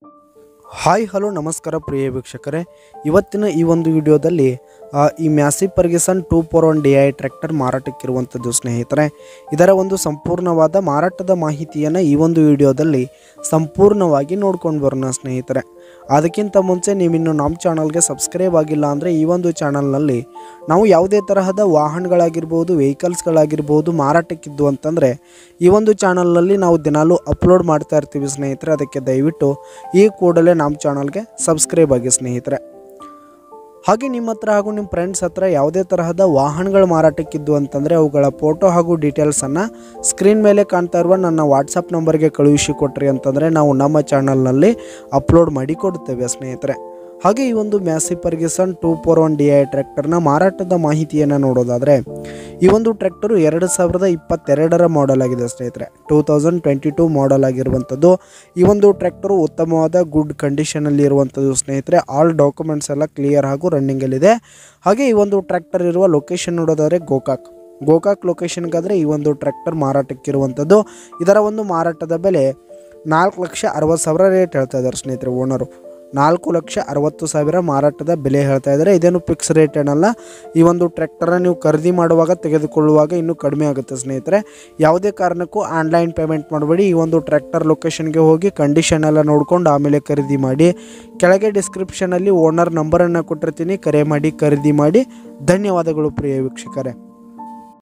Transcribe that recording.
hi hello ನಮಸ್ಕಾರ ಪ್ರಿಯ ವೀಕ್ಷಕರೇ ಇವತ್ತಿನ ಈ ಒಂದು ವಿಡಿಯೋದಲ್ಲಿ ಆ, ಈ Massey Ferguson two four one D I tractor ಮಾರಾಟಕ್ಕಿರುವಂಥದ್ದು ಸ್ನೇಹಿತರೆ ಇದರ ಒಂದು ಸಂಪೂರ್ಣವಾದ ಮಾರಾಟದ ಮಾಹಿತಿಯನ್ನು ಈ ಒಂದು ವಿಡಿಯೋದಲ್ಲಿ ಸಂಪೂರ್ಣವಾಗಿ ನೋಡ್ಕೊಂಡು ಬರೋಣ ಸ್ನೇಹಿತರೆ ಅದಕ್ಕಿಂತ ಮುಂಚೆ ನೀವಿನ್ನು ನಮ್ಮ ಚಾನಲ್ಗೆ ಸಬ್ಸ್ಕ್ರೈಬ್ ಆಗಿಲ್ಲ ಅಂದರೆ ಈ ಒಂದು ಚಾನಲ್ನಲ್ಲಿ ನಾವು ಯಾವುದೇ ತರಹದ ವಾಹನಗಳಾಗಿರ್ಬೋದು ವೆಹಿಕಲ್ಸ್ಗಳಾಗಿರ್ಬೋದು ಮಾರಾಟಕ್ಕಿದ್ದು ಅಂತಂದರೆ ಈ ಒಂದು ಚಾನಲ್ನಲ್ಲಿ ನಾವು ದಿನಾಲೂ ಅಪ್ಲೋಡ್ ಮಾಡ್ತಾ ಇರ್ತೀವಿ ಸ್ನೇಹಿತರೆ ಅದಕ್ಕೆ ದಯವಿಟ್ಟು ಈ ಕೂಡಲೇ ನಮ್ಮ ಚಾನಲ್ಗೆ ಸಬ್ಸ್ಕ್ರೈಬ್ ಆಗಿ ಸ್ನೇಹಿತರೆ ಹಾಗೆ ನಿಮ್ಮ ಹತ್ರ ಹಾಗೂ ನಿಮ್ಮ ಫ್ರೆಂಡ್ಸ್ ಹತ್ರ ಯಾವುದೇ ತರಹದ ವಾಹನಗಳು ಮಾರಾಟಕ್ಕಿದ್ದು ಅಂತಂದರೆ ಅವುಗಳ ಫೋಟೋ ಹಾಗೂ ಡೀಟೇಲ್ಸನ್ನು ಸ್ಕ್ರೀನ್ ಮೇಲೆ ಕಾಣ್ತಾ ಇರುವ ನನ್ನ ವಾಟ್ಸಪ್ ನಂಬರ್ಗೆ ಕಳುಹಿಸಿ ಕೊಟ್ರಿ ಅಂತಂದರೆ ನಾವು ನಮ್ಮ ಚಾನಲ್ನಲ್ಲಿ ಅಪ್ಲೋಡ್ ಮಾಡಿ ಕೊಡುತ್ತೇವೆ ಸ್ನೇಹಿತರೆ ಹಾಗೆ ಈ ಒಂದು Massey Ferguson two four one D I ಟ್ರ್ಯಾಕ್ಟರ್ನ ಮಾರಾಟದ ಮಾಹಿತಿಯನ್ನು ನೋಡೋದಾದರೆ ಈ ಒಂದು ಟ್ರ್ಯಾಕ್ಟರು ಎರಡು ಸಾವಿರದ ಇಪ್ಪತ್ತೆರಡರ ಮಾಡೆಲ್ ಆಗಿದೆ ಸ್ನೇಹಿತರೆ two thousand twenty two model ಆಗಿರುವಂಥದ್ದು ಈ ಒಂದು ಟ್ರ್ಯಾಕ್ಟರು ಉತ್ತಮವಾದ ಗುಡ್ ಕಂಡೀಷನಲ್ಲಿ ಇರುವಂಥದ್ದು ಸ್ನೇಹಿತರೆ ಆಲ್ ಡಾಕ್ಯುಮೆಂಟ್ಸ್ ಎಲ್ಲ ಕ್ಲಿಯರ್ ಹಾಗೂ ರನ್ನಿಂಗಲ್ಲಿದೆ ಹಾಗೆ ಈ ಒಂದು ಟ್ರ್ಯಾಕ್ಟರ್ ಇರುವ ಲೊಕೇಶನ್ ನೋಡೋದಾದರೆ ಗೋಕಾಕ್ ಗೋಕಾಕ್ ಲೊಕೇಶನ್ಗಾದರೆ ಈ ಒಂದು ಟ್ರ್ಯಾಕ್ಟರ್ ಮಾರಾಟಕ್ಕಿರುವಂಥದ್ದು ಇದರ ಒಂದು ಮಾರಾಟದ ಬೆಲೆ ನಾಲ್ಕು ಲಕ್ಷ ಅರವತ್ತು ಸಾವಿರ ರೇಟ್ ಹೇಳ್ತಾ ಇದ್ದಾರೆ ಸ್ನೇಹಿತರೆ ಓನರು ನಾಲ್ಕು ಲಕ್ಷ ಅರವತ್ತು ಸಾವಿರ ಮಾರಾಟದ ಬೆಲೆ ಹೇಳ್ತಾ ಇದ್ದಾರೆ ಇದೇನು ಫಿಕ್ಸ್ ರೇಟ್ ಏನಲ್ಲ ಈ ಒಂದು ಟ್ರ್ಯಾಕ್ಟರ್ನ ನೀವು ಖರೀದಿ ಮಾಡುವಾಗ ತೆಗೆದುಕೊಳ್ಳುವಾಗ ಇನ್ನೂ ಕಡಿಮೆ ಆಗುತ್ತೆ ಸ್ನೇಹಿತರೆ ಯಾವುದೇ ಕಾರಣಕ್ಕೂ ಆನ್ಲೈನ್ ಪೇಮೆಂಟ್ ಮಾಡಬೇಡಿ ಈ ಒಂದು ಟ್ರ್ಯಾಕ್ಟರ್ ಲೊಕೇಶನ್ಗೆ ಹೋಗಿ ಕಂಡೀಷನ್ ಎಲ್ಲ ನೋಡ್ಕೊಂಡು ಆಮೇಲೆ ಖರೀದಿ ಮಾಡಿ ಕೆಳಗೆ ಡಿಸ್ಕ್ರಿಪ್ಷನಲ್ಲಿ ಓನರ್ ನಂಬರನ್ನು ಕೊಟ್ಟಿರ್ತೀನಿ ಕರೆ ಮಾಡಿ ಖರೀದಿ ಮಾಡಿ ಧನ್ಯವಾದಗಳು ಪ್ರಿಯ ವೀಕ್ಷಕರೇ